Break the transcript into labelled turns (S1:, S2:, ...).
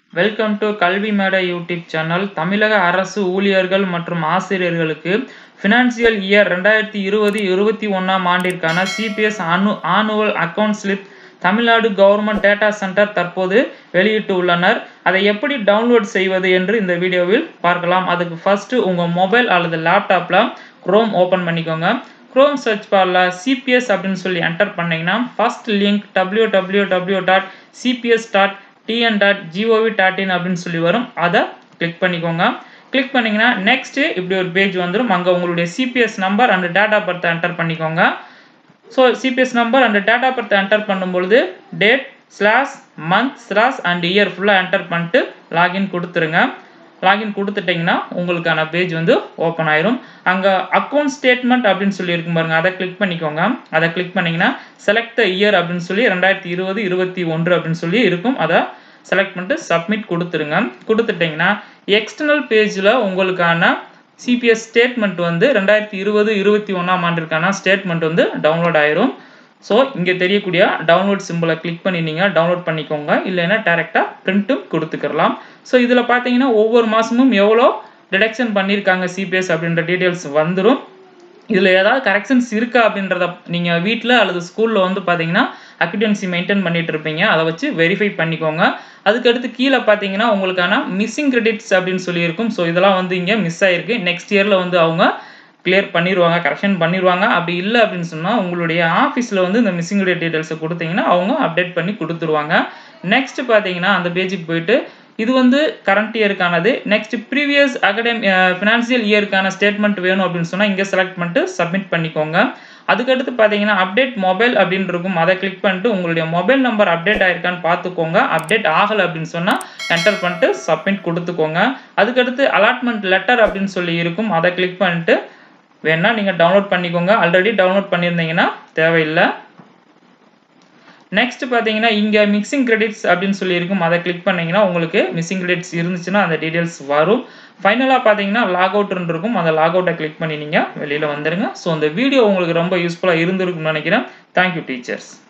S1: welcome to கல்வி மேடை YouTube channel தமிழக அரசு ஊழியர்கள் மற்றும் ஆசிரியர்களுக்கு ஃபினான்சியல் இயர் ரெண்டாயிரத்தி இருபது இருபத்தி ஒன்றாம் ஆண்டிற்கான சிபிஎஸ் அனு annual account slip Tamil Nadu government data centre தற்போது வெளியிட்டு உள்ளனர் அதை எப்படி டவுன்லோட் செய்வது என்று இந்த வீடியோவில் பார்க்கலாம் அதுக்கு ஃபஸ்ட்டு உங்கள் மொபைல் அல்லது லேப்டாப்பில் குரோம் ஓப்பன் பண்ணிக்கோங்க குரோம் சர்ச் பாரில் சிபிஎஸ் அப்படின்னு சொல்லி என்டர் பண்ணிங்கன்னா first link W W W dot CPS dot TN dot GOV dot in அப்படின்னு சொல்லி வரும் அதை கிளிக் பண்ணிக்கோங்க கிளிக் பண்ணிங்கன்னா நெக்ஸ்ட்டு இப்படி ஒரு பேஜ் வந்துடும் அங்கே உங்களுடைய சிபிஎஸ் நம்பர் அண்ட் டேட்டா பர்த்தை என்டர் பண்ணிக்கோங்க so CPS number and date பர்த்தை என்டர் பண்ணும்பொழுது date slash month slash and year ஃபுல்லாக என்டர் பண்ணிட்டு லாகின் கொடுத்துருங்க லாகின் கொடுத்துட்டிங்கன்னா உங்களுக்கான பேஜ் வந்து ஓப்பன் ஆயிரும் அங்கே அக்கௌண்ட் ஸ்டேட்மெண்ட் அப்படின்னு சொல்லி இருக்கும் பாருங்க அதை கிளிக் பண்ணிக்கோங்க அதை கிளிக் பண்ணிங்கன்னா செலக்ட் த இயர் அப்படின்னு சொல்லி ரெண்டாயிரத்தி இருபது இருபத்தி ஒன்று அப்படின்னு சொல்லி இருக்கும் அதை செலக்ட் பண்ணிட்டு சப்மிட் கொடுத்துருங்க கொடுத்துட்டிங்கன்னா எக்ஸ்டர்னல் பேஜில் உங்களுக்கான சிபிஎஸ் ஸ்டேட்மெண்ட் வந்து ரெண்டாயிரத்தி இருபது இருபத்தி ஒன்றாம் ஆண்டிற்கான ஸ்டேட்மெண்ட் வந்து டவுன்லோட் ஆயிரும் ஸோ இங்கே தெரியக்கூடிய டவுன்லோட் சிம்பிளை கிளிக் பண்ணி நீங்கள் டவுன்லோட் பண்ணிக்கோங்க இல்லைன்னா டேரெக்டாக பிரிண்ட்டும் கொடுத்துக்கலாம் ஸோ இதில் பார்த்தீங்கன்னா ஒவ்வொரு மாதமும் எவ்வளோ டிடக்ஷன் பண்ணியிருக்காங்க சிபிஎஸ் அப்படின்ற டீட்டெயில்ஸ் வந்துடும் இதில் ஏதாவது கரெக்ஷன்ஸ் இருக்கா அப்படின்றத நீங்கள் வீட்டில் அல்லது ஸ்கூலில் வந்து பார்த்தீங்கன்னா அக்யூடன்சி மெயின்டைன் பண்ணிட்டு இருப்பீங்க அதை வச்சு வெரிஃபை பண்ணிக்கோங்க அதுக்கடுத்து கீழே பார்த்தீங்கன்னா உங்களுக்கான மிஸ்ஸிங் கிரெடிட்ஸ் அப்படின்னு சொல்லியிருக்கும் ஸோ இதெல்லாம் வந்து இங்கே மிஸ் ஆகிருக்கு நெக்ஸ்ட் இயரில் வந்து அவங்க கிளியர் பண்ணிடுவாங்க கரெக்ஷன் பண்ணிடுவாங்க அப்படி இல்லை அப்படின்னு சொன்னால் உங்களுடைய ஆஃபீஸில் வந்து இந்த மிஸ்ஸிங் கிரெடிட் டீட்டெயில்ஸை கொடுத்தீங்கன்னா அவங்க அப்டேட் பண்ணி கொடுத்துருவாங்க நெக்ஸ்ட் பார்த்தீங்கன்னா அந்த பேஜுக்கு போயிட்டு இது வந்து கரண்ட் இயருக்கானது நெக்ஸ்ட் ப்ரீவியஸ் அகடமி ஃபினான்சியல் இயருக்கான ஸ்டேட்மெண்ட் வேணும் அப்படின்னு சொன்னால் இங்கே செலக்ட் பண்ணிட்டு சப்மிட் பண்ணிக்கோங்க அதுக்கடுத்து பார்த்தீங்கன்னா அப்டேட் மொபைல் அப்படின்னு இருக்கும் அதை கிளிக் பண்ணிட்டு உங்களுடைய மொபைல் நம்பர் அப்டேட் ஆயிருக்கான்னு பார்த்துக்கோங்க அப்டேட் ஆகலை அப்படின்னு சொன்னால் என்டர் பண்ணிட்டு சப்மிட் கொடுத்துக்கோங்க அதுக்கடுத்து அலாட்மெண்ட் லெட்டர் அப்படின்னு சொல்லி இருக்கும் அதை கிளிக் பண்ணிட்டு வேணால் நீங்கள் டவுன்லோட் பண்ணிக்கோங்க ஆல்ரெடி டவுன்லோட் பண்ணியிருந்தீங்கன்னா தேவையில்லை நெக்ஸ்ட் பார்த்தீங்கன்னா இங்கே மிக்சிங் கிரெடிட்ஸ் அப்படின்னு சொல்லி இருக்கும் அதை கிளிக் பண்ணிங்கன்னா உங்களுக்கு மிஸ்ஸிங் கிரெடிட்ஸ் இருந்துச்சுன்னா அந்த டீட்டெயில்ஸ் வரும் ஃபைனலாக பார்த்தீங்கன்னா லாக் அவுட்னு இருக்கும் அந்த லாக் அவுட்டை கிளிக் பண்ணி நீங்கள் வெளியில் வந்துடுங்க ஸோ அந்த வீடியோ உங்களுக்கு ரொம்ப யூஸ்ஃபுல்லாக இருந்திருக்கும்னு நினைக்கிறேன் தேங்க்யூ டீச்சர்ஸ்